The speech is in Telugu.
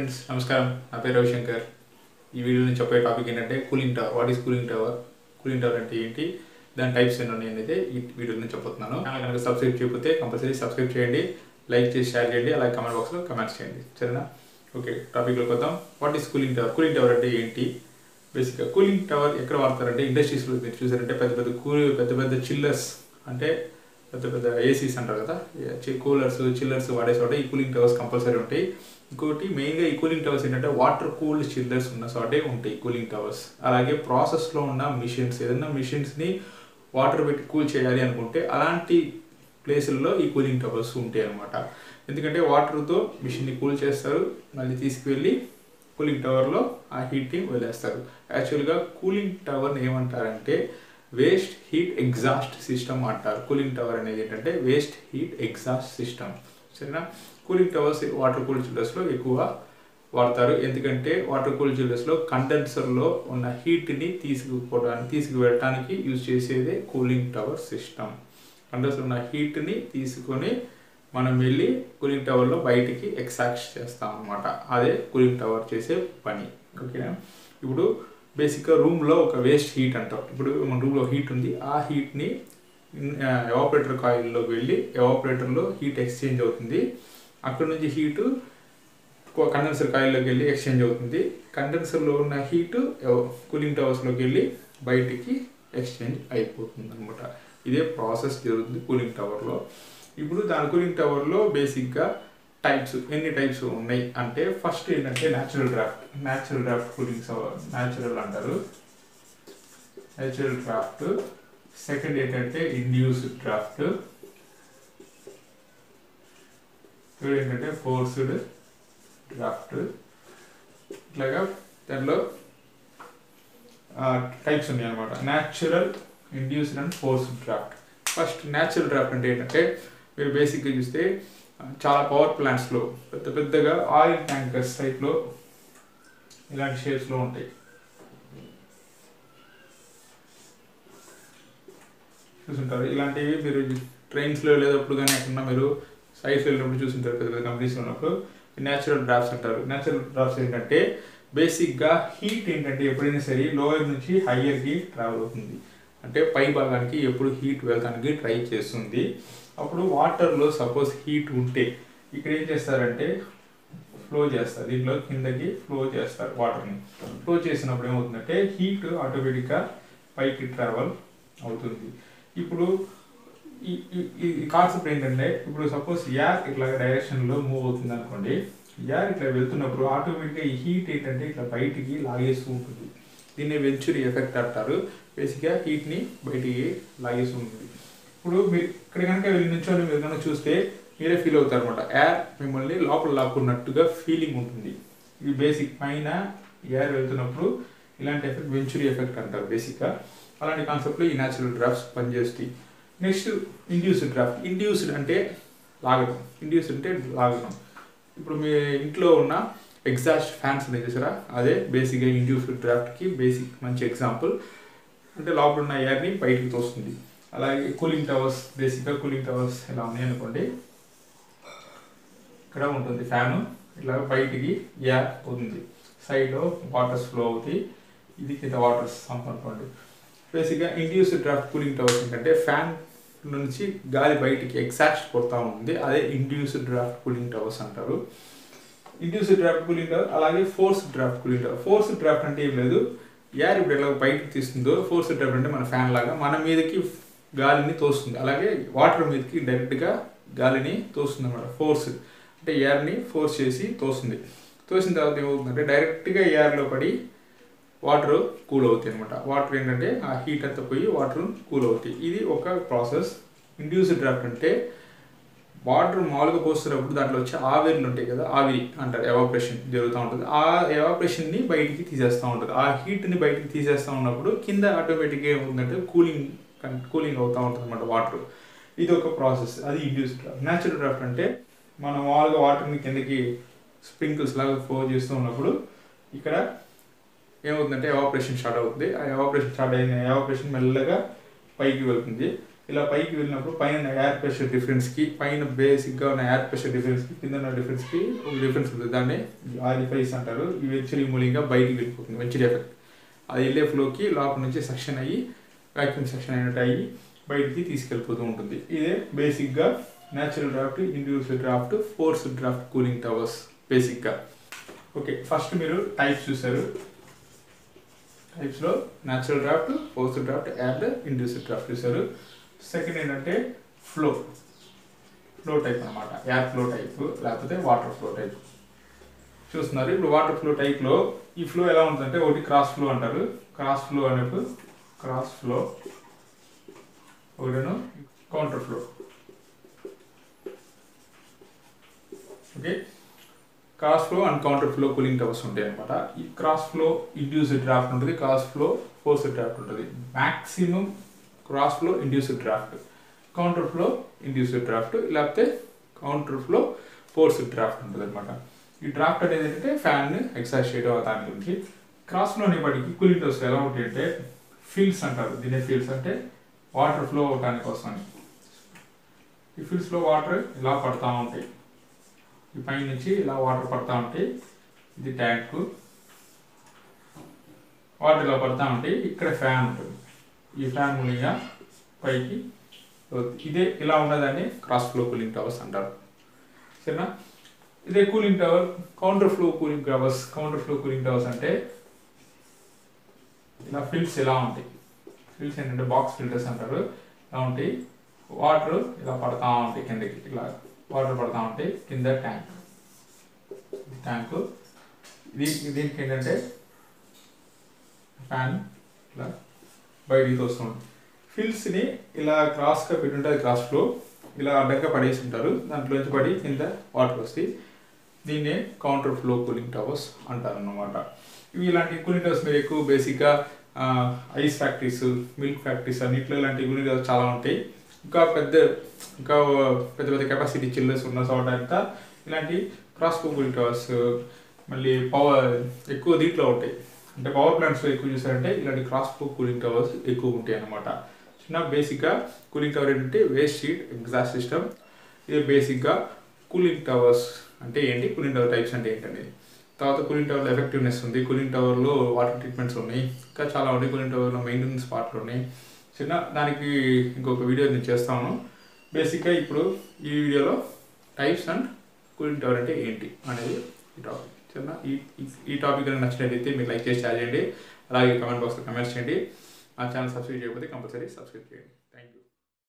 ఫ్రెండ్స్ నమస్కారం నా పేరు రవిశంకర్ ఈ వీడియోలో నేను చెప్పే టాపిక్ ఏంటంటే cooling tower what is cooling tower cooling tower అంటే ఏంటి దాని టైప్స్ ఎన్ని ఉన్నాయి అనేది ఈ వీడియోలో నేను చెప్తున్నాను ఛానల్ కనుక సబ్స్క్రైబ్ చేయకపోతే కంపల్సరీ సబ్స్క్రైబ్ చేయండి లైక్ చేసి షేర్ చేయండి అలాగే కామెంట్ బాక్స్లో కమెంట్స్ చేయండి సరేనా ఓకే టాపిక్లోకి వద్దాం what is cooling tower cooling tower అంటే ఏంటి బేసిక్గా కూలింగ్ టవర్ ఎక్కడ వాడతారంటే ఇండస్ట్రీస్లో మీరు చూసారంటే పెద్ద పెద్ద కూల్ పెద్ద పెద్ద చిల్లర్స్ అంటే పెద్ద పెద్ద ఏసీస్ అంటారు కదా కూలర్స్ చిల్లర్స్ వాడే చోట ఈ కూలింగ్ టవర్స్ కంపల్సరీ ఉంటాయి ఇంకోటి మెయిన్గా ఈ కూలింగ్ టవర్స్ ఏంటంటే వాటర్ కూల్డ్ చిల్లర్స్ ఉన్న చోటే ఉంటాయి కూలింగ్ టవర్స్ అలాగే ప్రాసెస్లో ఉన్న మిషన్స్ ఏదైనా మిషన్స్ని వాటర్ పెట్టి కూల్ చేయాలి అనుకుంటే అలాంటి ప్లేసుల్లో ఈ కూలింగ్ టవర్స్ ఉంటాయి అనమాట ఎందుకంటే వాటర్తో మిషన్ని కూల్ చేస్తారు మళ్ళీ తీసుకువెళ్ళి కూలింగ్ టవర్లో ఆ హీట్ని వదిలేస్తారు యాక్చువల్గా కూలింగ్ టవర్ని ఏమంటారంటే వేస్ట్ హీట్ ఎగ్జాస్ట్ సిస్టమ్ అంటారు కూలింగ్ టవర్ అనేది ఏంటంటే వేస్ట్ హీట్ ఎగ్జాస్ట్ సిస్టమ్ సరేనా కూలింగ్ టవర్స్ వాటర్ కూల్ చిల్లర్స్లో ఎక్కువ వాడతారు ఎందుకంటే వాటర్ కూల్ చిల్లర్స్లో కండెన్సర్లో ఉన్న హీట్ని తీసుకుపోవడానికి తీసుకువెళ్ళడానికి యూజ్ చేసేదే కూలింగ్ టవర్ సిస్టమ్ కండెన్సర్ ఉన్న హీట్ని తీసుకొని మనం వెళ్ళి కూలింగ్ టవర్లో బయటికి ఎక్సాక్ట్ చేస్తాం అనమాట అదే కూలింగ్ టవర్ చేసే పని ఓకేనా ఇప్పుడు బేసిక్గా రూమ్లో ఒక వేస్ట్ హీట్ అంటాం ఇప్పుడు మన రూమ్లో హీట్ ఉంది ఆ హీట్ని ఎవాపరేటర్ కాయిల్లోకి వెళ్ళి ఎవాపరేటర్లో హీట్ ఎక్స్చేంజ్ అవుతుంది అక్కడ నుంచి హీటు కండెన్సర్ కాయిల్లోకి వెళ్ళి ఎక్స్చేంజ్ అవుతుంది కండెన్సర్లో ఉన్న హీటు కూలింగ్ టవర్స్లోకి వెళ్ళి బయటికి ఎక్స్చేంజ్ అయిపోతుంది అనమాట ఇదే ప్రాసెస్ జరుగుతుంది కూలింగ్ టవర్లో ఇప్పుడు దాని కూలింగ్ టవర్లో బేసిక్గా టైప్స్ ఎన్ని టైప్స్ ఉన్నాయి అంటే ఫస్ట్ ఏంటంటే natural draft natural draft cooling natural అంటారు న్యాచురల్ డ్రాఫ్ట్ సెకండ్ ఏంటంటే ఇండ్యూస్డ్ డ్రాఫ్ట్ థర్డ్ ఏంటంటే ఫోర్స్డ్ డ్రాఫ్ట్ ఇట్లాగా దాంట్లో టైప్స్ ఉన్నాయి అనమాట natural induced and forced draft first natural draft అంటే ఏంటంటే మీరు బేసిక్గా చూస్తే చాలా పవర్ ప్లాంట్స్లో పెద్ద పెద్దగా ఆయిల్ ట్యాంకర్స్ టైప్లో ఇలాంటి షేప్స్లో ఉంటాయి చూసుంటారు ఇలాంటివి మీరు ట్రైన్స్లో వెళ్ళేటప్పుడు కానీ ఎక్కడన్నా మీరు సైడ్స్ వెళ్ళినప్పుడు చూసుంటారు పెద్ద పెద్ద కంపెనీస్లో ఉన్నప్పుడు న్యాచురల్ డ్రాఫ్ట్స్ అంటారు న్యాచురల్ డ్రాఫ్ట్స్ ఏంటంటే బేసిక్గా హీట్ ఏంటంటే ఎప్పుడైనా సరే లోయర్ నుంచి హయ్యర్కి ట్రావెల్ అవుతుంది అంటే పై భాగానికి ఎప్పుడు హీట్ వెళ్ళడానికి ట్రై చేస్తుంది అప్పుడు వాటర్లో సపోజ్ హీట్ ఉంటే ఇక్కడ ఏం చేస్తారంటే ఫ్లో చేస్తారు దీంట్లో కిందకి ఫ్లో చేస్తారు వాటర్ని ఫ్లో చేసినప్పుడు ఏమవుతుందంటే హీట్ ఆటోమేటిక్గా పైకి ట్రావెల్ అవుతుంది ఇప్పుడు ఈ ఈ కాన్సెప్ట్ ఏంటంటే ఇప్పుడు సపోజ్ యార్ ఇట్లా డైరెక్షన్లో మూవ్ అవుతుంది అనుకోండి యార్ ఇట్లా వెళ్తున్నప్పుడు ఆటోమేటిక్గా ఈ హీట్ ఏంటంటే ఇట్లా బయటికి లాగేస్తూ ఉంటుంది దీన్ని వెంచురీ ఎఫెక్ట్ అంటారు బేసిక్గా హీట్ని బయటికి లాగేస్తూ ఉంటుంది ఇప్పుడు మీరు ఇక్కడ కనుక వెళ్ళి నుంచొని మీరు కనుక చూస్తే మీరే ఫీల్ అవుతారు అనమాట ఎయిర్ మిమ్మల్ని లోపల లాక్కున్నట్టుగా ఫీలింగ్ ఉంటుంది ఇది బేసిక్ పైన ఎయిర్ వెళ్తున్నప్పుడు ఇలాంటి ఎఫెక్ట్ వెంచురీ ఎఫెక్ట్ అంటారు బేసిక్గా అలాంటి కాన్సెప్ట్లో ఈ న్యాచురల్ డ్రాఫ్ట్స్ పనిచేస్తాయి నెక్స్ట్ ఇండ్యూస్డ్ డ్రాఫ్ట్ ఇండ్యూస్డ్ అంటే లాగడం ఇండ్యూస్డ్ అంటే లాగడం ఇప్పుడు మీ ఇంట్లో ఉన్న ఎగ్జాస్ట్ ఫ్యాన్స్ ఉన్నాయి చూసారా అదే బేసిక్గా ఇండ్యూస్డ్ డ్రాఫ్ట్కి బేసిక్ మంచి ఎగ్జాంపుల్ అంటే లోపల ఉన్న ఎయిర్ని బయటికి తోస్తుంది అలాగే కూలింగ్ టవర్స్ బేసిక్గా కూలింగ్ టవర్స్ ఇలా ఉన్నాయి అనుకోండి ఇక్కడ ఉంటుంది ఫ్యాను ఇట్లా బయటికి ఎయిర్ పోతుంది సైడ్లో వాటర్స్ ఫ్లో అవుతాయి ఇది కింద వాటర్స్ అనుకోండి బేసిక్గా ఇండ్యూస్డ్ డ్రాఫ్ట్ కూలింగ్ టవర్స్ ఏంటంటే ఫ్యాన్ నుంచి గాలి బయటికి ఎగ్జాక్ట్ కొడతా ఉంటుంది అదే ఇండ్యూస్డ్ డ్రాఫ్ట్ కూలింగ్ టవర్స్ అంటారు ఇండ్యూస్డ్ డ్రాఫ్ట్ కూలింగ్ టవర్ అలాగే force draft cooling tower force draft అంటే ఏం లేదు ఎయిర్ ఇప్పుడు ఎలా బయటకు తీస్తుందో ఫోర్స్ డ్రాఫ్ట్ అంటే మన ఫ్యాన్ లాగా మన మీదకి గాలిని తోస్తుంది అలాగే వాటర్ మీదకి డైరెక్ట్గా గాలిని తోస్తుంది అనమాట ఫోర్స్ అంటే ఎయిర్ని ఫోర్స్ చేసి తోస్తుంది తోసిన తర్వాత ఏమవుతుందంటే డైరెక్ట్గా ఎయిర్లో పడి వాటర్ కూల్ అవుతాయి అనమాట వాటర్ ఏంటంటే ఆ హీట్ అంతా పోయి వాటర్ కూల్ అవుతాయి ఇది ఒక ప్రాసెస్ ఇండ్యూస్డ్ డ్రాఫ్ట్ అంటే వాటర్ మామూలుగా పోస్తున్నప్పుడు దాంట్లో వచ్చే ఆవిరిలు ఉంటాయి కదా ఆవిరి అంటారు ఎవాపరేషన్ జరుగుతూ ఉంటుంది ఆ ఎవాపరేషన్ని బయటికి తీసేస్తూ ఉంటుంది ఆ హీట్ని బయటికి తీసేస్తూ ఉన్నప్పుడు కింద ఆటోమేటిక్గా ఏమవుతుందంటే కూలింగ్ కూలింగ్ అవుతూ ఉంటుంది అనమాట వాటర్ ఇది ఒక ప్రాసెస్ అది ఇండ్యూస్డ్ డ్రాఫ్ట్ న్యాచురల్ డ్రాఫ్ట్ అంటే మనం మామూలుగా వాటర్ని కిందకి స్ప్రింకిల్స్ లాగా ఫ్లో చేస్తూ ఉన్నప్పుడు ఇక్కడ ఏమవుతుందంటే ఎవాపరేషన్ స్టార్ట్ అవుతుంది ఆ ఎవాపరేషన్ స్టార్ట్ అయిన ఎవాపరేషన్ మెల్లగా పైకి వెళ్తుంది ఇలా పైకి వెళ్ళినప్పుడు పైన ఎయిర్ ప్రెషర్ డిఫరెన్స్కి పైన బేసిక్గా ఉన్న ఎయిర్ ప్రెషర్ డిఫరెన్స్కి కింద ఉన్న డిఫరెన్స్కి ఒక డిఫరెన్స్ ఉంటుంది దాన్ని ఆరిఫైస్ అంటారు ఇవి వెంచురీ మూలింగా బయటికి వెళ్ళిపోతుంది వెంచురీ ఎఫెక్ట్ అది వెళ్ళే ఫ్లోకి లోపల నుంచి సెక్షన్ అయ్యి వ్యాక్యూమ్ సెక్షన్ అయినట్టు అయ్యి బయటికి తీసుకెళ్ళిపోతూ ఉంటుంది ఇదే బేసిక్గా natural draft induced draft force draft cooling towers బేసిక్గా ఓకే ఫస్ట్ మీరు టైప్స్ చూసారు టైప్స్లో natural draft force draft and induced draft చూసారు సెకండ్ ఏంటంటే ఫ్లో ఫ్లో టైప్ అనమాట ఎయిర్ ఫ్లో టైప్ లేకపోతే వాటర్ ఫ్లో టైప్ చూస్తున్నారు ఇప్పుడు వాటర్ ఫ్లో టైప్లో ఈ ఫ్లో ఎలా ఉంటుందంటే ఒకటి క్రాస్ ఫ్లో అంటారు క్రాస్ ఫ్లో అనేప్పుడు క్రాస్ ఫ్లో ఒకటేను counter flow okay cross flow and counter flow cooling towers ఉంటాయి అనమాట ఈ క్రాస్ ఫ్లో ఇండ్యూస్డ్ డ్రాఫ్ట్ ఉంటుంది క్రాస్ ఫ్లో ఫోర్స్డ్ డ్రాఫ్ట్ ఉంటుంది maximum cross flow induced draft counter flow induced draft లేకపోతే కౌంటర్ ఫ్లో ఫోర్స్డ్ డ్రాఫ్ట్ ఉంటుంది అనమాట ఈ డ్రాఫ్ట్ అనేది ఏంటంటే ఫ్యాన్ ఎగ్జాస్ట్ చేయడం దాని గురించి క్రాస్ ఫ్లో అనేప్పటికీ కూలింగ్ టవర్స్ ఎలా ఉంటాయి అంటే ఫీల్డ్స్ అంటారు దీనే ఫీల్డ్స్ అంటే వాటర్ ఫ్లో అవడానికి కోసం ఈ ఫీల్డ్స్లో వాటర్ ఇలా పడతా ఉంటాయి ఈ పై నుంచి ఇలా వాటర్ పడతా ఉంటాయి ఇది ట్యాంక్ వాటర్ ఇలా పడతా ఉంటాయి ఇక్కడ ఫ్యాన్ ఉంటుంది ఈ ఫ్యాన్ మూలిగా పైకి ఇదే ఇలా ఉన్నదాన్ని క్రాస్ ఫ్లో కూలింగ్ టవర్స్ అంటారు సరేనా ఇదే cooling tower counter flow cooling towers counter flow cooling towers అంటే ఇలా ఫిల్స్ ఇలా ఉంటాయి ఫిల్స్ ఏంటంటే బాక్స్ ఫిల్టర్స్ అంటారు ఇలా ఉంటాయి వాటర్ ఇలా పడతా ఉంటాయి కిందకి ఇలా వాటర్ పడతా ఉంటాయి కింద ట్యాంక్ ట్యాంక్ ఇది దీనికి ఏంటంటే ఫ్యాన్ ఇలా బయటికి వస్తుంది ఫిల్స్ని ఇలా క్రాస్గా పెట్టుంటే అది క్రాస్ ఫ్లో ఇలా అడ్డంగా పడేసి ఉంటారు దాంట్లోంచి పడి కింద వాటర్ వస్తాయి దీన్నే కౌంటర్ ఫ్లో కూలింగ్ టవర్స్ అంటారు అన్నమాట ఇవి ఇలాంటి కూలింగ్ టవర్స్ మీరు ఎక్కువ బేసిక్గా ఐస్ ఫ్యాక్టరీస్ మిల్క్ ఫ్యాక్టరీస్ అన్నిట్లో ఇలాంటి కూలింగ్ టవర్స్ చాలా ఉంటాయి ఇంకా పెద్ద ఇంకా పెద్ద పెద్ద కెపాసిటీ చిల్లర్స్ ఉన్న చోట అంతా ఇలాంటి క్రాస్ ఫ్లో కూలింగ్ టవర్స్ మళ్ళీ పవర్ ఎక్కువ దీంట్లో ఉంటాయి అంటే పవర్ ప్లాంట్స్లో ఎక్కువ చూసారంటే ఇలాంటి క్రాస్ ఫ్లో కూలింగ్ టవర్స్ ఎక్కువ ఉంటాయి అన్నమాట చిన్న బేసిక్గా కూలింగ్ టవర్ ఏంటంటే వేస్ట్ షీట్ ఎగ్జాస్ట్ సిస్టమ్ ఇది బేసిక్గా కూలింగ్ టవర్స్ అంటే ఏంటి కూలింగ్ టవర్ టైప్స్ అంటే ఏంటనేది తర్వాత కూలింగ్ టవర్లో ఎఫెక్టివ్నెస్ ఉంది కూలింగ్ టవర్లో వాటర్ ట్రీట్మెంట్స్ ఉన్నాయి ఇంకా చాలా ఉన్నాయి కూలింగ్ టవర్లో మెయింటెనెన్స్ పార్ట్లు ఉన్నాయి చిన్న దానికి ఇంకొక వీడియో నేను చేస్తాను బేసిక్గా ఇప్పుడు ఈ వీడియోలో టైప్స్ అండ్ కూలింగ్ టవర్ అంటే ఏంటి అనేది ఈ టాపిక్ చిన్న ఈ ఈ టాపిక్ కనుక నచ్చినట్లయితే మీరు లైక్ చేసి షేర్ చేయండి అలాగే కమెంట్ బాక్స్లో కమెంట్స్ చేయండి ఆ ఛానల్ సబ్స్క్రైబ్ చేయకపోతే కంపల్సరీ సబ్స్క్రైబ్ చేయండి